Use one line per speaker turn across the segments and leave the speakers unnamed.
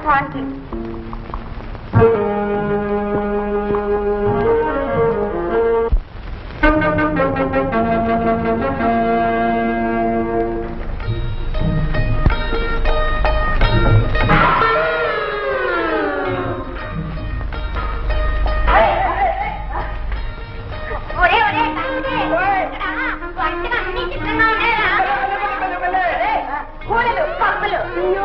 Thank you ఒరే ఒరే వంటలు అన్ని చిత్రంగా ఉన్నాయా కూరలు పప్పులు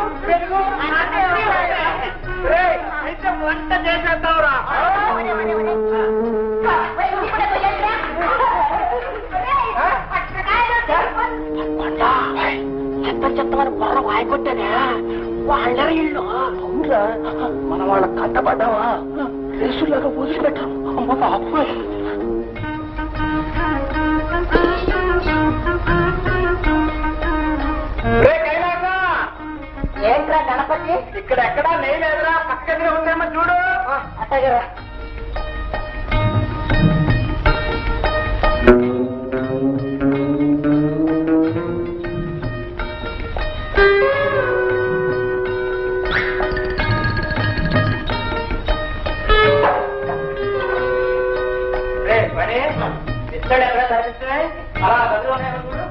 వంట చేసేద్దాంరా చెత్త చెత్తమని బుర్ర వాయికొట్టానే వాళ్ళ ఇల్లు అవునరా మన వాళ్ళ కట్టబడ్డావా రేసులాగా వదిలిపెట్టాం అమ్మ పాపం రే కైలాస
ఏంట్రా గణపతి
ఇక్కడ ఎక్కడా లేదురా పక్కనే ఉందేమో చూడు
అట్టగరా
రే పని ఇస్తాడు ఎక్కడ చదివిస్తున్నాయి అలా చదువు చూడు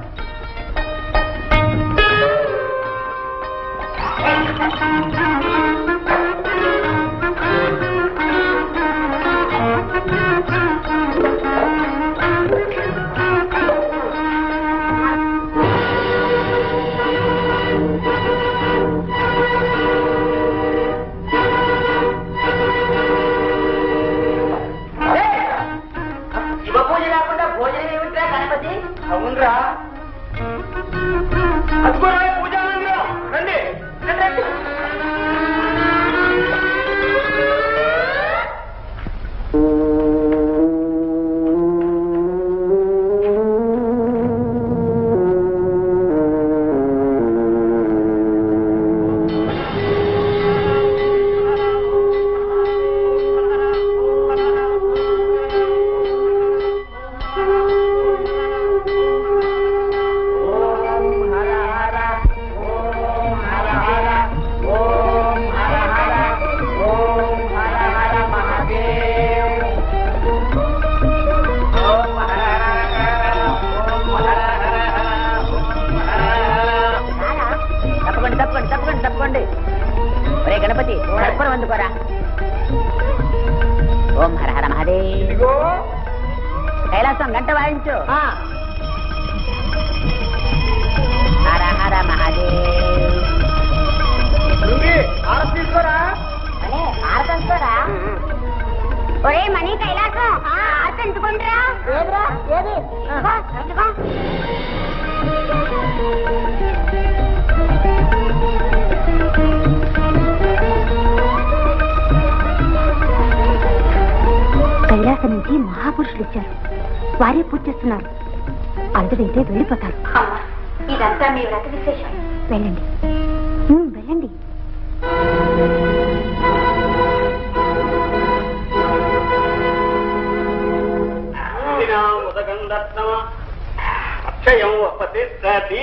శివ పూజ లేకుండా భోజనం ఏమిట్రా గణపతి
అవునరా అదిగోరా పూజా మందిరం రండి రండి, రండి.
తప్పకండి తప్పకండి తప్పకండి తప్పకండి ఒరే గణపతి కర్పూరం అందుకోరా ఓం హర హర మహాదేవ్
ఇదిగో
కైలాసం గంట వాయించు హర హర మహాదేవ్
లుంగి, ఆరతి తీసుకోరా
అనే ఆరతంతోరా ఒరే మణి కైలాసం ఆరత ఎందుకుంటారా ఏదిరా ఏది
కైలాసం నుంచి మహాపురుషులు వచ్చారు వారే పూజ చేస్తున్నారు అందరైతే వెళ్ళిపోతారు
ఇదంతా మీ వ్రత విశేషం
వెళ్ళండి ఉమ్, వెళ్ళండి
ఉదగం దత్తమ అక్షయం ఉపతిష్టతి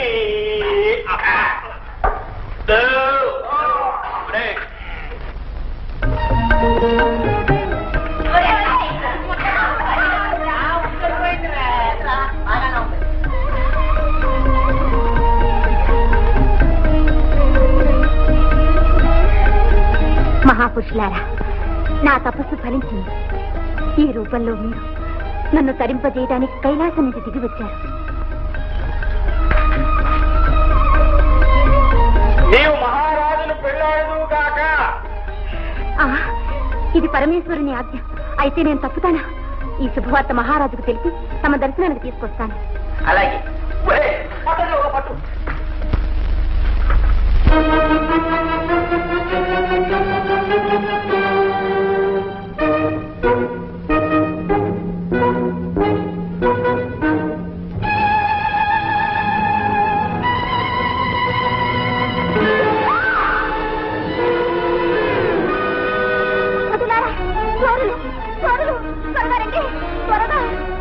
మహాపురుషులారా నా తపస్సు ఫలించింది ఈ రూపంలో మీరు నన్ను తరింపజేయడానికి కైలాసం నుంచి దిగి వచ్చారు
నీవు మహారాజును పెళ్ళాడు కాక
ఆ, ఇది పరమేశ్వరుని ఆజ్ఞ అయితే నేను తప్పుతానా ఈ శుభవార్త మహారాజుకు తెలిపి తమ దర్శనానికి తీసుకొస్తాను
అలాగే ఒరే, పట్టండి ఒక పట్టు
వదిలారా? చోరులు, చోరులు, త్వరగా రండి, త్వరగా.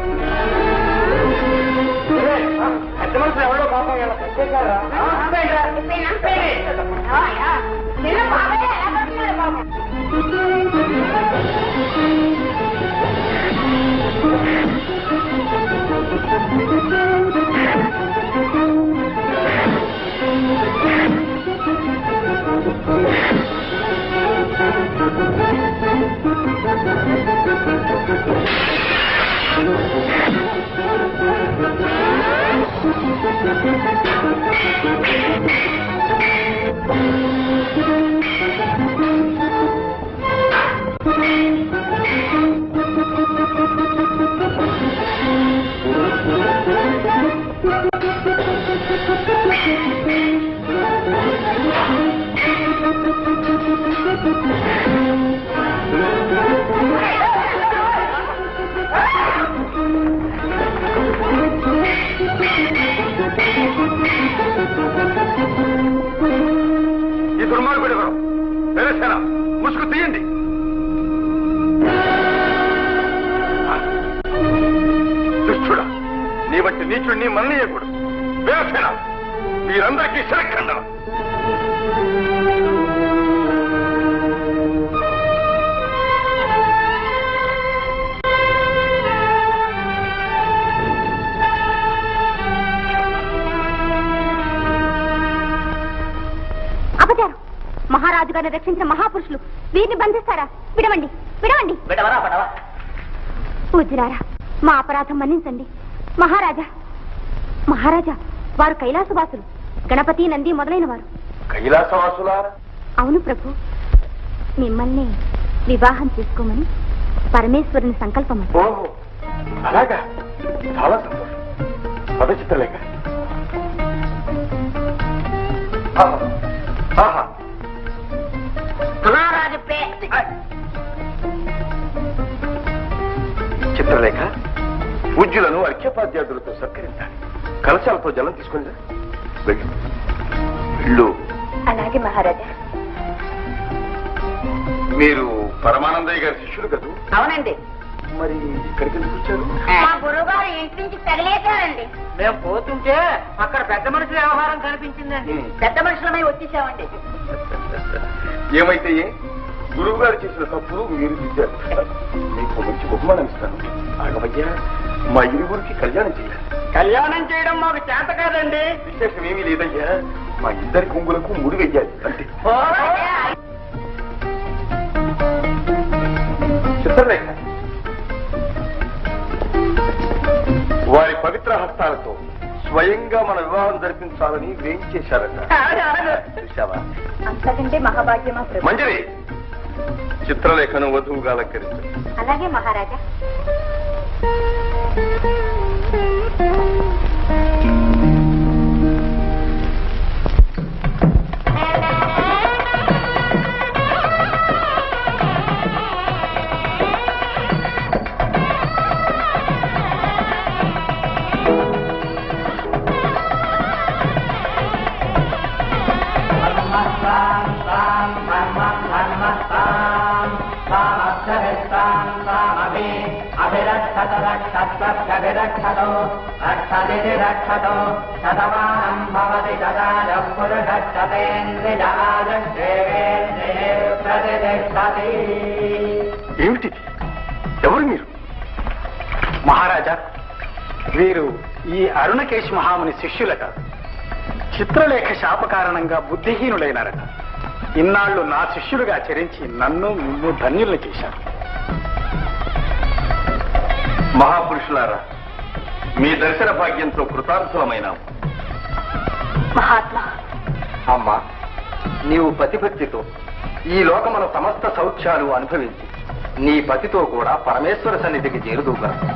పెద్ద మనుషులు ఎవరో పాపం ఇలా తెచ్చేశారా?
నిన్న బాబాయ్ ఎలా
ఈ దుర్మార్గుడు ఎవరు వేరేసేనా ముసుగు తీయండి దుష్టుడా నీ వంటి నీచుడిని మరణీయకుడు వేరేసేనా మీరందరికీ శరఖండన
అపచారం మహారాజు గారిని రక్షించిన మహాపురుషులు వీరిని బంధిస్తారా విడవండి విడవండి
బిడవరా పడవా
పూజ్యులారా మా అపరాధం మన్నించండి మహారాజా మహారాజా వారు కైలాసవాసులు గణపతి నంది మొదలైన వారు
కైలాసవాసులా
అవును ప్రభు మిమ్మల్ని వివాహం చేసుకోమని పరమేశ్వరుని సంకల్పం
ఓహో అలాగా చాలా సంతోషం పదచిత్రలేక ఆహా
మహారాజు పే
చిత్రలేఖ పూజ్యులను అర్ఘ్యపాద్యాదులతో సత్కరించాలి కలశాలతో జలం తీసుకుని రా. వెళ్ళు వెళ్ళు
అలాగే మహారాజా
మీరు పరమానందయ్య గారి శిష్యులు కదూ
అవునండి
మరి ఇక్కడికి ఎందుకు వచ్చారు
మా గురువు గారు ఇంటి నుంచి తగిలేశారండి
మేము పోతుంటే అక్కడ పెద్ద మనుషుల వ్యవహారం కనిపించిందండి
పెద్ద మనుషులమై వచ్చేసామండి
ఏమైతే ఏ గురువు గారు చేసిన తప్పులు మీరు దిద్దారు మీకు మంచి బహుమానం ఇస్తాను ఆగమయ్యా మా ఇరువురికి కళ్యాణం చేయాలి
కళ్యాణం చేయడం మాకు చేత కాదండి
విశేషం ఏమీ లేదయ్యా మా ఇద్దరి కొంగులకు ముడి వెయ్యాలి అంతే చిత్రలేఖ వారి పవిత్ర హస్తాలతో స్వయంగా మన వివాహం జరిపించాలని వేయించేశారట చూశావా
అంతకంటే మహాభాగ్యమా ప్రభు
మంజరి చిత్రలేఖను వధువుగా అలంకరించు
అలాగే మహారాజా
అభిరక్షత రక్షత్వభిరక్షతో రక్షదితి రక్షతో శతమానం భవతి తదాజ పురుషక్షతేంద్రియాజేవేంద్రియే ప్రతిష్టతి
ఏమిటి ఎవరు మీరు
మహారాజా వీరు ఈ అరుణకేశ్ మహాముని శిష్యులట చిత్రలేఖ శాప కారణంగా బుద్ధిహీనులైనారట ఇన్నాళ్లు నా శిష్యులుగా చరించి నన్ను నిన్ను ధన్యుల్ని చేశారు
మహాపురుషులారా మీ దర్శన భాగ్యంతో కృతార్థులమైనాం
మహాత్మా
అమ్మా నీవు పతిభక్తితో ఈ లోకముల సమస్త సౌఖ్యాలు అనుభవించి నీ పతితో కూడా పరమేశ్వర సన్నిధికి చేరుదుగా